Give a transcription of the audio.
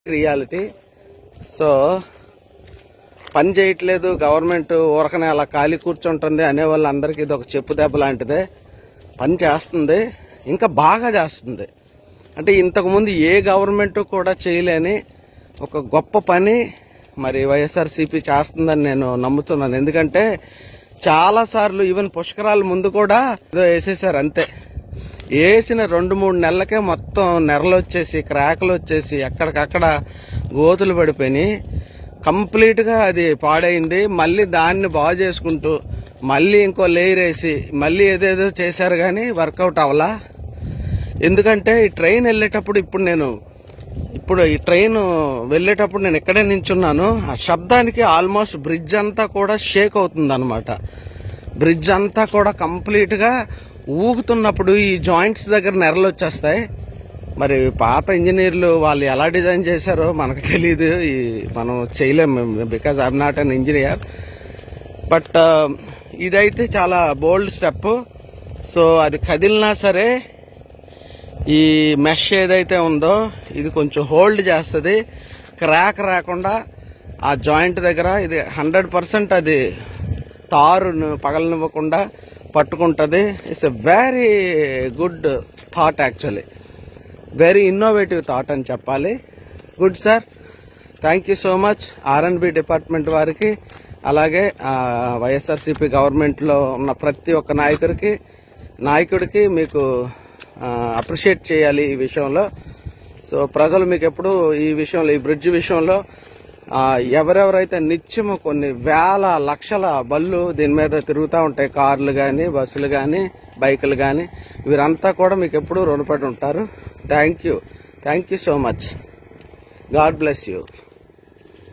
reality so పని చేయట్లేదు government ఊరకనే అలా ఖాళీ కూర్చుంటుంది అనే వాళ్ళందరికీ ఇది ఒక చెప్పు దెబ్బ లాంటిదే పని చేస్తుంది ఇంకా బాగా చేస్తుంది అంటే ఇంతకుముందు ఏ గవర్నమెంట్ కూడా చేయలేని ఒక గొప్ప పని మరి వైఎస్ఆర్సీపీ చేస్తుందని నేను నమ్ముతున్నాను ఎందుకంటే చాలా సార్లు ఈవెన్ పుష్కరాల ముందు కూడా ఏదో వేసేసారు అంతే వేసిన రెండు మూడు నెలలకే మొత్తం నెరలు వచ్చేసి క్రాకులు వచ్చేసి ఎక్కడికక్కడ గోతులు పడిపోయినాయి కంప్లీట్ గా అది పాడైంది మళ్ళీ దాన్ని బాగు చేసుకుంటూ మళ్ళీ ఇంకో లేయర్ వేసి మళ్ళీ ఏదేదో చేశారు కానీ వర్కౌట్ అవ్వలా ఎందుకంటే ఈ ట్రైన్ వెళ్ళేటప్పుడు ఇప్పుడు నేను ఇప్పుడు ఈ ట్రైన్ వెళ్ళేటప్పుడు నేను ఎక్కడే నించున్నాను ఆ శబ్దానికి ఆల్మోస్ట్ బ్రిడ్జ్ అంతా కూడా షేక్ అవుతుంది అనమాట బ్రిడ్జ్ అంతా కూడా కంప్లీట్ గా ఊగుతున్నప్పుడు ఈ జాయింట్స్ దగ్గర నెరలు వచ్చేస్తాయి మరి పాత ఇంజనీర్లు వాళ్ళు ఎలా డిజైన్ చేశారో మనకు తెలియదు ఈ మనం చేయలేము because I'm not an engineer but ఇదైతే చాలా బోల్డ్ స్టెప్ సో అది కదిలినా సరే ఈ మెష్ ఏదైతే ఉందో ఇది కొంచెం హోల్డ్ చేస్తుంది క్రాక్ రాకుండా ఆ జాయింట్ దగ్గర ఇది హండ్రెడ్ పర్సెంట్ అది తారును పగలనివ్వకుండా పట్టుకుంటుంది it's a very good thought actually very innovative thought అని చెప్పాలి good sir thank you so much RNB department వారికి అలాగే వైఎస్ఆర్సీపీ గవర్నమెంట్లో ఉన్న ప్రతి ఒక్క నాయకుడికి నాయకుడికి మీకు అప్రిషియేట్ చేయాలి ఈ విషయంలో సో ప్రజలు మీకు ఎప్పుడు ఈ విషయంలో ఈ బ్రిడ్జ్ విషయంలో ఆ, ఎవరెవరైతే నిత్యము కొన్ని వేల లక్షల బళ్ళు దీని మీద తిరుగుతూ ఉంటాయి కార్లు కానీ బస్సులు కానీ బైకులు కానీ వీరంతా కూడా మీకు ఎప్పుడూ రుణపడి ఉంటారు thank you thank you so much God bless you